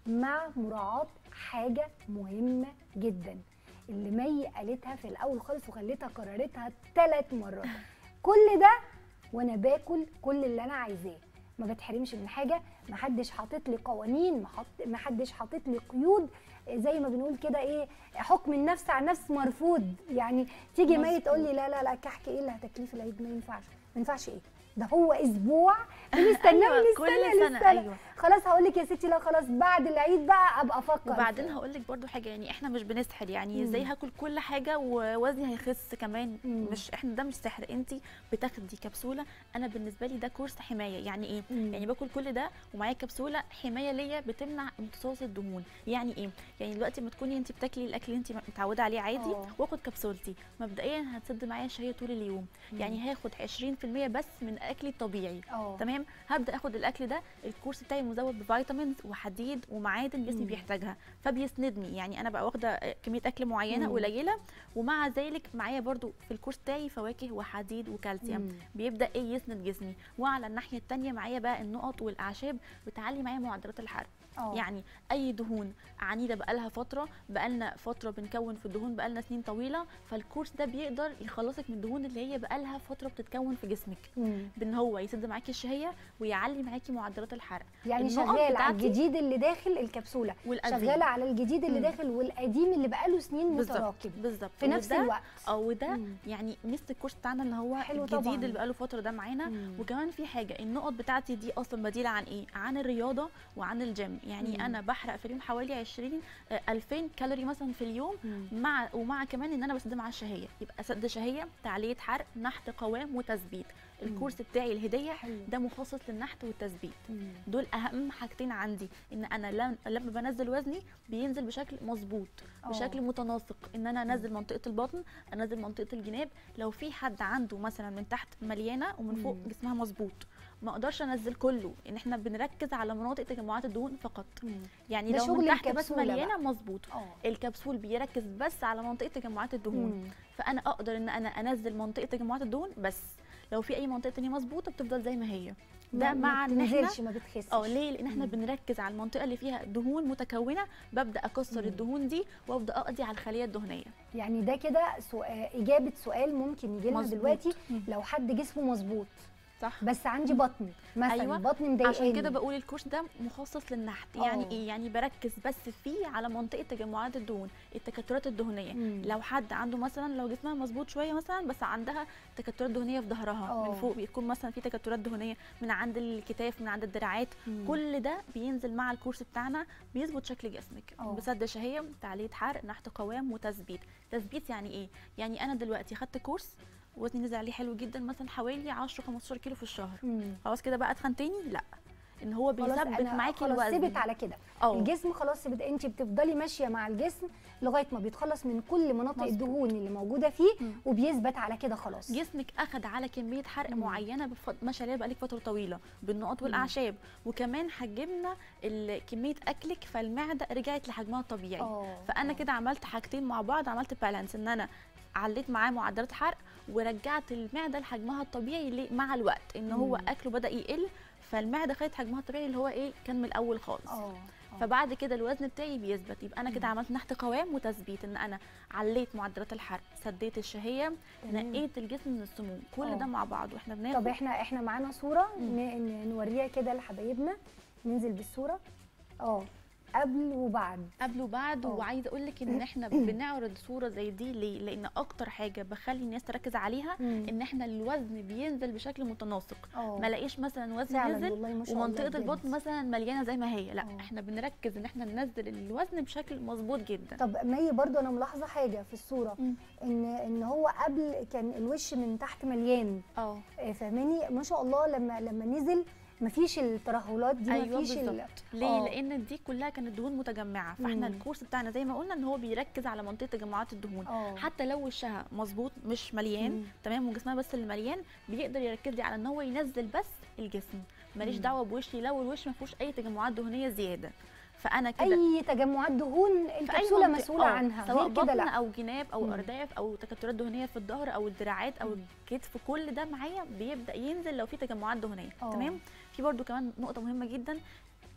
مع مراعاه حاجه مهمه جدا اللي مي قالتها في الاول خالص وخليتها كررتها ثلاث مرات كل ده وانا باكل كل اللي انا عايزاه ما بتحرمش من حاجه ما حدش حاطط لي قوانين ما حط- ما حدش حاطط لي قيود زي ما بنقول كده ايه حكم النفس على النفس مرفوض يعني تيجي مي مظبوط. تقول لي لا لا لا كحك ايه اللي هتاكليه في العيد ما ينفعش ما ينفعش ايه ده هو اسبوع بنستناه أيوة، من كل السنه سنة، للسنه أيوة. خلاص هقول لك يا ستي لا خلاص بعد العيد بقى ابقى افكر وبعدين هقول لك برضو حاجه يعني احنا مش بنسحر يعني ازاي هاكل كل حاجه ووزني هيخس كمان مم. مش احنا ده مش سحر انت بتاخدي كبسوله انا بالنسبه لي ده كورس حمايه يعني ايه مم. يعني باكل كل ده ومعايا كبسوله حمايه ليا بتمنع امتصاص الدهون يعني ايه يعني دلوقتي ما تكوني انت بتاكلي الاكل اللي انت متعوده عليه عادي آه. واخد كبسولتي مبدئيا هتسد معايا الشهيه طول اليوم يعني هاخد 20% بس من اكلي الطبيعي اه تمام هبدا اخد الاكل ده الكورس بتاعي مزود بفيتامينز وحديد ومعادن جسمي مم. بيحتاجها فبيسندني يعني انا بقى واخده كميه اكل معينه مم. قليله ومع ذلك معايا برضو في الكورس بتاعي فواكه وحديد وكالسيوم مم. بيبدا ايه يسند جسمي وعلى الناحيه الثانيه معايا بقى النقط والاعشاب بتعلي معايا معدلات الحرق اه يعني اي دهون عنيده بقالها فتره بقالنا فتره بنكون في الدهون بقالنا سنين طويله فالكورس ده بيقدر يخلصك من الدهون اللي هي بقالها فتره بتتكون في جسمك مم. بان هو يسد معاكي الشهيه ويعلي معاكي معدلات الحرق يعني النقط شغال على بتاعتي الجديد اللي داخل الكبسوله والقديم. شغاله على الجديد اللي مم. داخل والقديم اللي بقاله سنين بالظبط متراكم بالظبط في نفس وده- الوقت اه وده مم. يعني ميزه الكورس بتاعنا اللي هو حلو الجديد طبعاً. اللي بقاله فتره ده معانا مم. وكمان في حاجه النقط بتاعتي دي اصلا بديله عن ايه عن الرياضه وعن الجيم يعني مم. انا بحرق في اليوم حوالي 20 آه، 2000 كالوري مثلا في اليوم مم. مع ومع كمان ان انا بسد مع الشهيه يبقى سد شهيه تعليه حرق نحت قوام وتثبيت الكورس بتاعي الهديه حلو. ده مخصص للنحت والتثبيت مم. دول اهم حاجتين عندي ان انا لم- لما بنزل وزني بينزل بشكل مظبوط آه. بشكل متناسق ان انا انزل منطقه البطن انزل منطقه الجناب لو في حد عنده مثلا من تحت مليانه ومن فوق مم. جسمها مظبوط ما اقدرش انزل كله ان احنا بنركز على مناطق تجمعات الدهون فقط مم. يعني ده لو شغل من تحت بس الكبسولة مليانه مظبوط اه الكبسول بيركز بس على منطقه تجمعات الدهون مم. فانا اقدر ان انا انزل منطقه تجمعات الدهون بس لو في اي منطقه تانية مظبوطه بتفضل زي ما هي ده ما- مع ما ان احنا بتنزلش ما بتخسش اه ليه لان احنا مم. بنركز على المنطقه اللي فيها دهون متكونه ببدا اكسر مم. الدهون دي وابدا اقضي على الخليه الدهنيه يعني ده كده سؤال اجابه سؤال ممكن يجي لنا مظبوط. دلوقتي مم. لو حد جسمه مظبوط صح بس عندي بطن مثلا أيوة. أيوة. بطن مضايقاني عشان كده بقول الكورس ده مخصص للنحت آه. يعني ايه يعني بركز بس فيه على منطقه تجمعات الدهون التكتلات الدهنيه مم. لو حد عنده مثلا لو جسمها مظبوط شويه مثلا بس عندها تكتلات دهنيه في ظهرها آه. من فوق بيكون مثلا في تكتلات دهنيه من عند الكتاف من عند الدراعات مم. كل ده بينزل مع الكورس بتاعنا بيظبط شكل جسمك آه. بسد شهيه تعليه حرق نحت قوام وتثبيت تثبيت يعني ايه يعني انا دلوقتي خدت كورس وزني نزل عليه حلو جدا مثلا حوالي 10 15 كيلو في الشهر مم. خلاص كده بقى اتخن تاني لا ان هو خلاص بيثبت أنا معاكي خلاص الوزن ثبت على كده اه الجسم خلاص ثبت انت بتفضلي ماشيه مع الجسم لغايه ما بيتخلص من كل مناطق مظبوط. الدهون اللي موجوده فيه مم. وبيثبت على كده خلاص جسمك اخد على كميه حرق مم. معينه بف- ماشيه عليها بقالك فتره طويله بالنقط والاعشاب وكمان حجمنا ال- كميه اكلك فالمعده رجعت لحجمها الطبيعي اه فانا آه. كده عملت حاجتين مع بعض عملت بالانس ان انا عليت معاه معدلات حرق ورجعت المعده لحجمها الطبيعي ليه؟ مع الوقت ان هو مم. اكله بدا يقل فالمعده خدت حجمها الطبيعي اللي هو ايه كان من الاول خالص اه آه. فبعد كده الوزن بتاعي بيثبت يبقى انا كده مم. عملت نحت قوام وتثبيت ان انا عليت معدلات الحرق سديت الشهيه تمام. نقيت الجسم من السموم كل آه. ده مع بعض واحنا طب بناخد احنا احنا معانا صوره مم. ن- ن- نوريها كده لحبايبنا ننزل بالصوره اه قبل وبعد قبل وبعد آه. وعايزه اقول لك ان احنا بنعرض صوره زي دي ليه لان اكتر حاجه بخلي الناس تركز عليها مم. ان احنا الوزن بينزل بشكل متناسق اه ما لاقيش مثلا وزن فعلا نزل والله ما شاء الله ومنطقه بجد. البطن مثلا مليانه زي ما هي لا آه. احنا بنركز ان احنا ننزل الوزن بشكل مظبوط جدا طب مي برضو انا ملاحظه حاجه في الصوره مم. ان ان هو قبل كان الوش من تحت مليان اه آه، فاهماني ما شاء الله لما لما نزل مفيش الترهلات دي ايوه مفيش ال... بالظبط ليه آه. لان دي كلها كانت دهون متجمعه فاحنا مم. الكورس بتاعنا زي ما قلنا ان هو بيركز على منطقه تجمعات الدهون اه حتى لو وشها مظبوط مش مليان مم. تمام وجسمها بس اللي مليان بيقدر يركز لي على ان هو ينزل بس الجسم ماليش مم. دعوه بوشي لو الوش ما فيهوش اي تجمعات دهنيه زياده فانا كده اي تجمعات دهون في أي الكبسوله منطقة- مسؤوله آه، عنها سواء غير كده بطن لا او جناب او مم. ارداف او تكتلات دهنيه في الظهر او الدراعات او مم. الكتف كل ده معايا بيبدا ينزل لو في تجمعات دهنيه آه. تمام في برده كمان نقطه مهمه جدا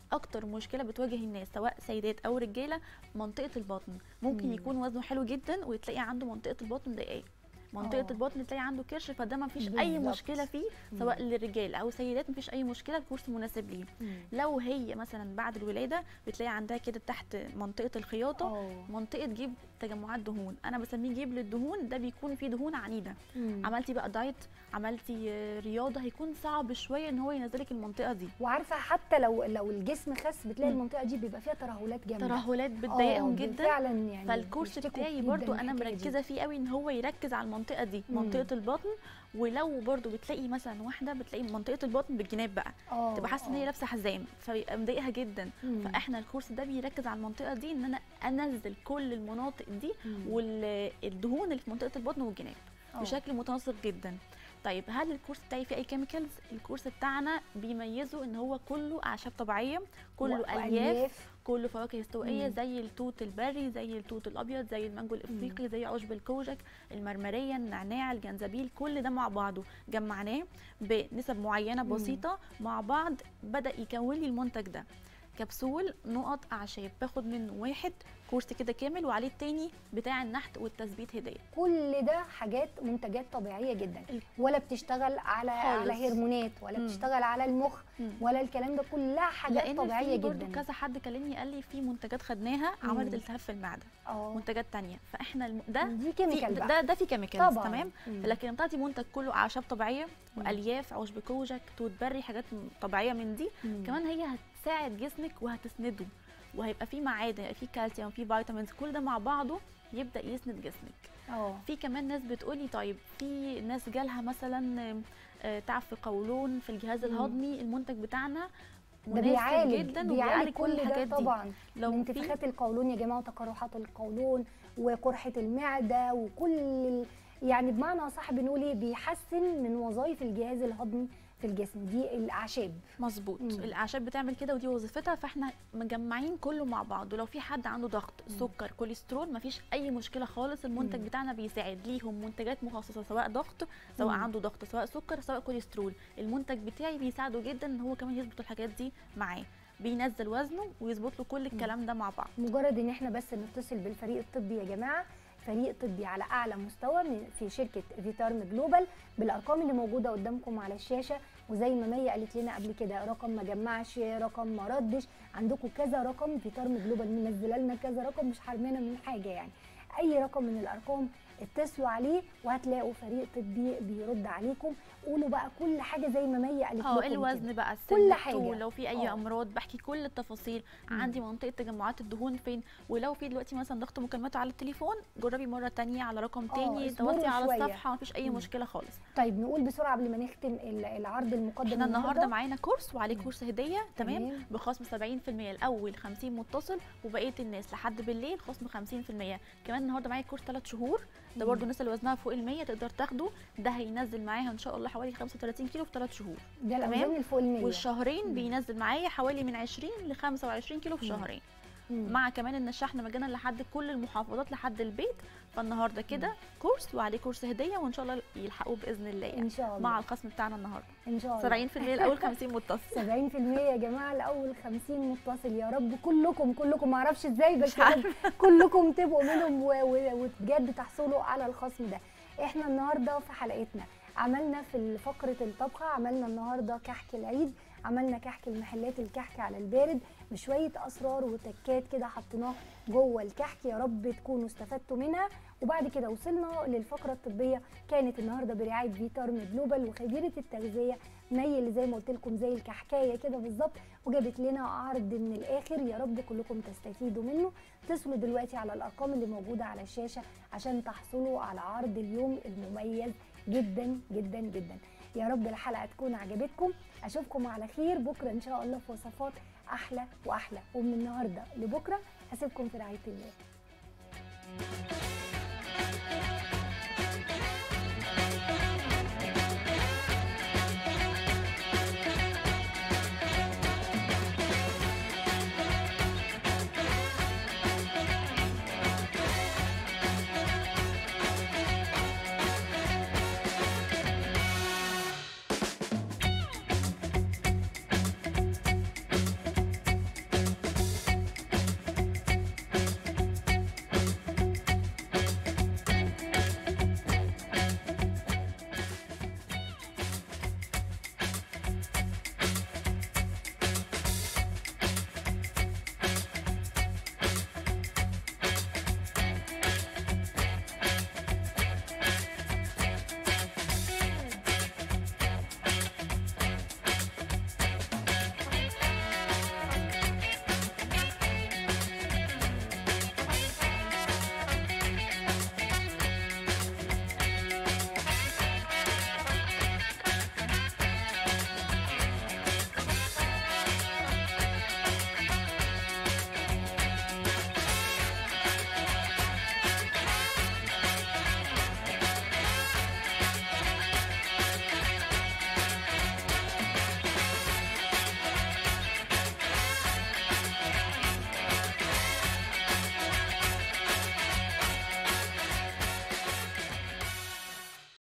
اكتر مشكله بتواجه الناس سواء سيدات او رجاله منطقه البطن ممكن مم. يكون وزنه حلو جدا وتلاقي عنده منطقه البطن ضيقاه منطقه آه. البطن تلاقي عنده كرش فده ما فيش اي بالظبط. مشكله فيه سواء للرجال او سيدات ما فيش اي مشكله الكورس مناسب ليه لو هي مثلا بعد الولاده بتلاقي عندها كده تحت منطقه الخياطه اه منطقه جيب تجمعات دهون انا بسميه جيب للدهون ده بيكون فيه دهون عنيده مم. عملتي بقى دايت عملتي آه، رياضه هيكون صعب شويه ان هو ينزلك المنطقه دي وعارفه حتى لو لو الجسم خس بتلاقي مم. المنطقه دي بيبقى فيها ترهلات جامده ترهلات آه، بتضايقهم جدا فعلا يعني فالكورس بيشتكوا بتاعي جداً برضو من انا الحكاية دي. مركزه فيه قوي ان هو يركز على المنطقه دي مم. منطقه البطن ولو برضو بتلاقي مثلا واحده بتلاقي منطقه البطن بالجناب بقى اه تبقى حاسه ان هي آه. لابسه حزام فبيبقى مضايقها جدا مم. فاحنا الكورس ده بيركز على المنطقه دي ان انا انزل كل المناطق دي مم. والدهون اللي في منطقه البطن والجناب آه. بشكل متناسق جدا طيب هل الكورس بتاعي فيه اي كيميكالز الكورس بتاعنا بيميزه ان هو كله اعشاب طبيعيه كله و- الياف كله فواكه استوائيه مم. زي التوت البري زي التوت الابيض زي المانجو الافريقي زي عشب الكوجك المرمريه النعناع الجنزبيل كل ده مع بعضه جمعناه بنسب معينه مم. بسيطه مع بعض بدا يكون لي المنتج ده كبسول نقط اعشاب باخد منه واحد كورس كده كامل وعليه التاني بتاع النحت والتثبيت هديه كل ده حاجات منتجات طبيعيه جدا ال- ولا بتشتغل على خالص. على هرمونات ولا مم. بتشتغل على المخ مم. ولا الكلام ده كلها حاجات لان طبيعيه في برضو جدا كذا حد كلمني قال لي في منتجات خدناها مم. عملت التهاب في المعده اه منتجات تانية فاحنا الم... ده دي في كيميكال بقى ده ده في كيميكالز طبعا تمام مم. لكن بتاعتي منتج كله اعشاب طبيعيه مم. والياف عشب كوجك توت بري حاجات م- طبيعيه من دي مم. كمان هي هتساعد جسمك وهتسنده وهيبقى فيه معادن هيبقى فيه كالسيوم فيه فيتامينز كل ده مع بعضه يبدا يسند جسمك اه في كمان ناس بتقولي طيب في ناس جالها مثلا آم، آه، تعب في قولون في الجهاز مم. الهضمي المنتج بتاعنا ده مناسب بيعالج جدا بيعالج وبيعالج كل كل ده الحاجات دي طبعا لو من في انتفاخات القولون يا جماعه وتقرحات القولون وقرحه المعده وكل ال- يعني بمعنى اصح بنقول ايه بيحسن من وظائف الجهاز الهضمي في الجسم دي الاعشاب مظبوط مم. الاعشاب بتعمل كده ودي وظيفتها فاحنا مجمعين كله مع بعض ولو في حد عنده ضغط سكر كوليسترول مفيش اي مشكله خالص المنتج مم. بتاعنا بيساعد ليهم منتجات مخصصه سواء ضغط سواء مم. عنده ضغط سواء سكر سواء كوليسترول المنتج بتاعي بيساعده جدا ان هو كمان يظبط الحاجات دي معاه بينزل وزنه ويظبط له كل الكلام ده مع بعض مجرد ان احنا بس نتصل بالفريق الطبي يا جماعه فريق طبي على اعلى مستوى من في شركه فيتارم جلوبال بالارقام اللي موجوده قدامكم على الشاشه وزي ما مي قالت لنا قبل كده رقم ما جمعش رقم ما ردش عندكم كذا رقم فيتارم جلوبال منزله لنا كذا رقم مش حرمانه من حاجه يعني اي رقم من الارقام اتصلوا عليه وهتلاقوا فريق طبي بيرد عليكم قولوا بقى كل حاجه زي ما مي قالت لكم اه كده. الوزن بقى السن كل الطول، حاجة. لو في اي اه. امراض بحكي كل التفاصيل مم. عندي منطقه تجمعات الدهون فين ولو في دلوقتي مثلا ضغط مكالمات على التليفون جربي مره تانية على رقم اه، تاني اصبروا تواصلي على شوية. الصفحه مفيش اي مم. مشكله خالص طيب نقول بسرعه قبل ما نختم ال- العرض المقدم احنا النهارده معانا كورس وعليه كورس هديه تمام تمام. بخصم 70% الاول 50 متصل وبقيه الناس لحد بالليل خصم 50% كمان النهارده معايا كورس 3 شهور ده برضو الناس اللي وزنها فوق ال 100 تقدر تاخده ده هينزل معاها ان شاء الله حوالي 35 كيلو في 3 شهور ده تمام. الاوزان الفوق ال 100 والشهرين مم. بينزل معايا حوالي من 20 ل 25 كيلو في مم. شهرين مم. مع كمان ان الشحن مجانا لحد كل المحافظات لحد البيت فالنهارده كده كورس وعليه كورس هديه وان شاء الله يلحقوه باذن الله يعني ان شاء الله مع الخصم بتاعنا النهارده ان شاء الله 70% الاول 50 متصل 70% يا جماعه الاول 50 متصل يا رب كلكم كلكم ما اعرفش ازاي بس يا رب كلكم تبقوا منهم و- و- وبجد تحصلوا على الخصم ده احنا النهارده في حلقتنا عملنا في فقره الطبخه عملنا النهارده كحك العيد عملنا كحك المحلات الكحك على البارد بشويه اسرار وتكات كده حطيناه جوه الكحك يا رب تكونوا استفدتوا منها وبعد كده وصلنا للفقره الطبيه كانت النهارده برعايه فيتارم جلوبال وخبيره التغذيه مي اللي زي ما قلت لكم زي الكحكايه كده بالظبط وجابت لنا عرض من الاخر يا رب كلكم تستفيدوا منه اتصلوا دلوقتي على الارقام اللي موجوده على الشاشه عشان تحصلوا على عرض اليوم المميز جدا جدا جدا يا رب الحلقه تكون عجبتكم اشوفكم على خير بكره ان شاء الله في وصفات احلى واحلى ومن النهارده لبكره هسيبكم في رعايه الله